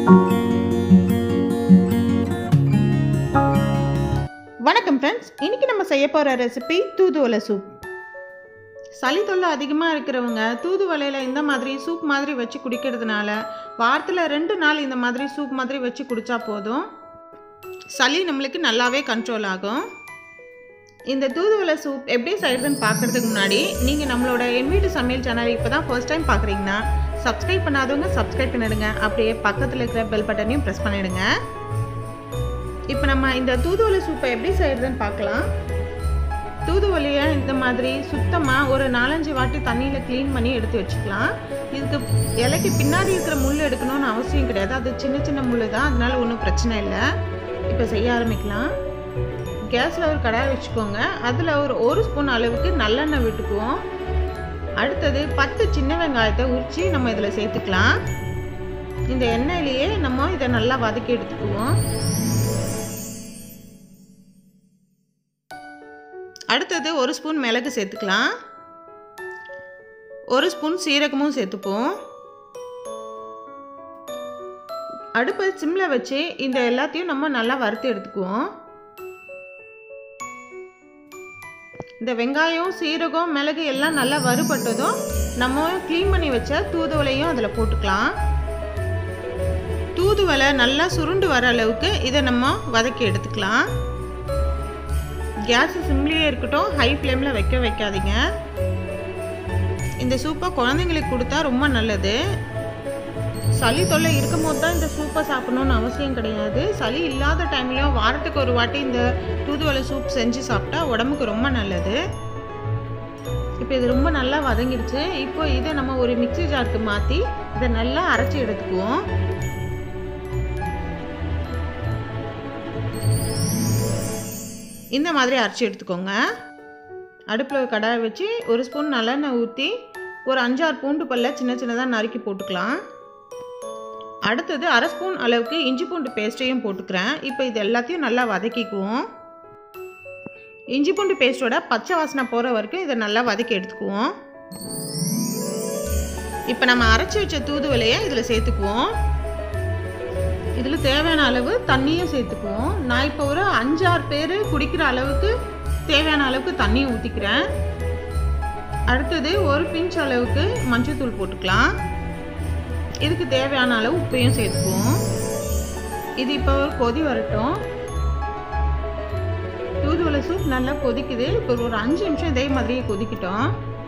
வணக்கம் ஃப்ரெண்ட்ஸ் இன்றைக்கி நம்ம செய்ய போகிற ரெசிபி தூதுவளை சூப் சளி தொல்லை அதிகமாக இருக்கிறவங்க தூதுவளையில் இந்த மாதிரி சூப் மாதிரி வச்சு குடிக்கிறதுனால வாரத்தில் ரெண்டு நாள் இந்த மாதிரி சூப் மாதிரி வச்சு குடித்தா போதும் சளி நம்மளுக்கு நல்லாவே கண்ட்ரோல் ஆகும் இந்த தூதுவளை சூப் எப்படி செய்கிறதுன்னு பார்க்குறதுக்கு முன்னாடி நீங்கள் நம்மளோட என் வீட்டு சமையல் சேனல் இப்போ தான் ஃபர்ஸ்ட் டைம் பார்க்குறீங்கன்னா சப்ஸ்கிரைப் பண்ணாதவங்க சப்ஸ்கிரைப் பண்ணிடுங்க அப்படியே பக்கத்தில் இருக்கிற பெல் பட்டனையும் ப்ரெஸ் பண்ணிவிடுங்க இப்போ நம்ம இந்த தூதுவளை சூப்பை எப்படி செய்கிறதுன்னு பார்க்கலாம் தூதுவளையை இந்த மாதிரி சுத்தமாக ஒரு நாலஞ்சு வாட்டி தண்ணியில் க்ளீன் பண்ணி எடுத்து வச்சுக்கலாம் இதுக்கு இலைக்கு பின்னாடி இருக்கிற முள் எடுக்கணும்னு அவசியம் கிடையாது அது சின்ன சின்ன முள் தான் அதனால ஒன்றும் பிரச்சனை இல்லை இப்போ செய்ய ஆரம்பிக்கலாம் கேஸில் ஒரு கடாய் வச்சுக்கோங்க அதில் ஒரு ஒரு ஸ்பூன் அளவுக்கு நல்லெண்ணெய் விட்டுக்குவோம் அடுத்தது பத்து சின்ன வெங்காயத்தை உரித்து நம்ம இதில் சேர்த்துக்கலாம் இந்த எண்ணெயிலேயே நம்ம இதை நல்லா வதக்கி எடுத்துக்குவோம் அடுத்தது ஒரு ஸ்பூன் மிளகு சேர்த்துக்கலாம் ஒரு ஸ்பூன் சீரகமும் சேர்த்துப்போம் அடுப்பை சிம்மில் வச்சு இந்த எல்லாத்தையும் நம்ம நல்லா வறுத்து எடுத்துக்குவோம் இந்த வெங்காயம் சீரகம் மிளகு எல்லாம் நல்லா வறுபட்டதும் நம்ம க்ளீன் பண்ணி வச்ச தூதுவளையும் அதில் போட்டுக்கலாம் தூதுவலை நல்லா சுருண்டு வர அளவுக்கு இதை நம்ம வதக்கி எடுத்துக்கலாம் கேஸ் சிம்லேயே இருக்கட்டும் ஹை ஃப்ளேமில் வைக்க வைக்காதீங்க இந்த சூப்பை குழந்தைங்களுக்கு கொடுத்தா ரொம்ப நல்லது சளி தொல்லை இருக்கும் போது தான் இந்த சூப்பை சாப்பிடணும்னு அவசியம் கிடையாது சளி இல்லாத டைம்லையும் வாரத்துக்கு ஒரு வாட்டி இந்த தூதுவளை சூப் செஞ்சு சாப்பிட்டா உடம்புக்கு ரொம்ப நல்லது இப்போ இது ரொம்ப நல்லா வதங்கிடுச்சு இப்போ இதை நம்ம ஒரு மிக்சி ஜாருக்கு மாற்றி இதை நல்லா அரைச்சி எடுத்துக்குவோம் இந்த மாதிரி அரைச்சி எடுத்துக்கோங்க அடுப்பில் கடாய் வச்சு ஒரு ஸ்பூன் நல்லெண்ணெய் ஊற்றி ஒரு அஞ்சாறு பூண்டு பல்ல சின்ன சின்னதாக நறுக்கி போட்டுக்கலாம் அடுத்தது அரை ஸ்பூன் அளவுக்கு இஞ்சி பூண்டு பேஸ்ட்டையும் போட்டுக்கிறேன் இப்போ இது எல்லாத்தையும் நல்லா வதக்கிக்குவோம் இஞ்சி பூண்டு பேஸ்ட்டோட பச்சை வாசனை போகிற வரைக்கும் இதை நல்லா வதக்கி எடுத்துக்குவோம் இப்போ நம்ம அரைச்சி வச்ச தூதுவலையை இதில் சேர்த்துக்குவோம் இதில் தேவையான அளவு தண்ணியும் சேர்த்துக்குவோம் நான் இப்போ ஒரு அஞ்சாறு பேர் குடிக்கிற அளவுக்கு தேவையான அளவுக்கு தண்ணி ஊற்றிக்கிறேன் அடுத்தது ஒரு பிஞ்ச் அளவுக்கு மஞ்சள்தூள் போட்டுக்கலாம் இதுக்கு தேவையான அளவு உப்பையும் சேர்த்துக்குவோம் இது இப்போ ஒரு கொதி வரட்டும் தூதுவளை சூப் நல்லா கொதிக்குது இப்போ ஒரு அஞ்சு நிமிஷம் இதே மாதிரியே கொதிக்கிட்டோம்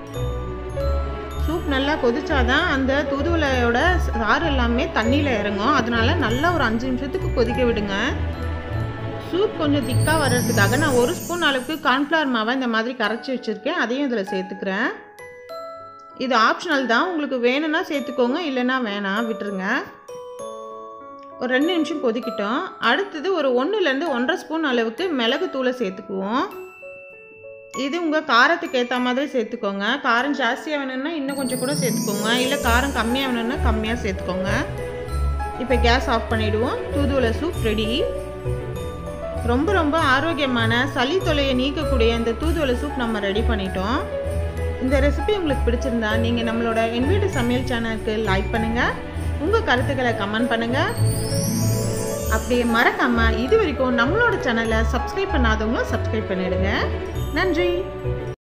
சூப் நல்லா கொதிச்சாதான் அந்த தூதுவளையோட சாறு எல்லாமே தண்ணியில் இறங்கும் அதனால நல்லா ஒரு அஞ்சு நிமிஷத்துக்கு கொதிக்க விடுங்க சூப் கொஞ்சம் திக்காக வர்றதுக்காக நான் ஒரு ஸ்பூன் அளவுக்கு கார்ன்ஃப்ளவர் மாவை இந்த மாதிரி கரைச்சி வச்சுருக்கேன் அதையும் இதில் சேர்த்துக்கிறேன் இது ஆப்ஷனல் தான் உங்களுக்கு வேணும்னா சேர்த்துக்கோங்க இல்லைன்னா வேணாம் விட்டுருங்க ஒரு ரெண்டு நிமிஷம் கொதிக்கிட்டோம் அடுத்தது ஒரு ஒன்றுலேருந்து ஒன்றரை ஸ்பூன் அளவுக்கு மிளகு தூளை சேர்த்துக்குவோம் இது உங்கள் காரத்துக்கு ஏற்ற மாதிரி சேர்த்துக்கோங்க காரம் ஜாஸ்தியாக வேணும்னா இன்னும் கொஞ்சம் கூட சேர்த்துக்கோங்க இல்லை காரம் கம்மியாக வேணும்னா கம்மியாக சேர்த்துக்கோங்க இப்போ கேஸ் ஆஃப் பண்ணிவிடுவோம் தூதுவளை சூப் ரெடி ரொம்ப ரொம்ப ஆரோக்கியமான சளி தொலையை நீக்கக்கூடிய இந்த தூதுவளை சூப் நம்ம ரெடி பண்ணிட்டோம் இந்த ரெசிபி உங்களுக்கு பிடிச்சிருந்தா நீங்கள் நம்மளோட என் வீட்டு சமையல் சேனலுக்கு லைக் பண்ணுங்கள் உங்கள் கருத்துக்களை கமெண்ட் பண்ணுங்கள் அப்படியே மறக்காமல் இது வரைக்கும் நம்மளோட சேனலை சப்ஸ்கிரைப் பண்ணாதவங்களும் சப்ஸ்கிரைப் பண்ணிடுங்க நன்றி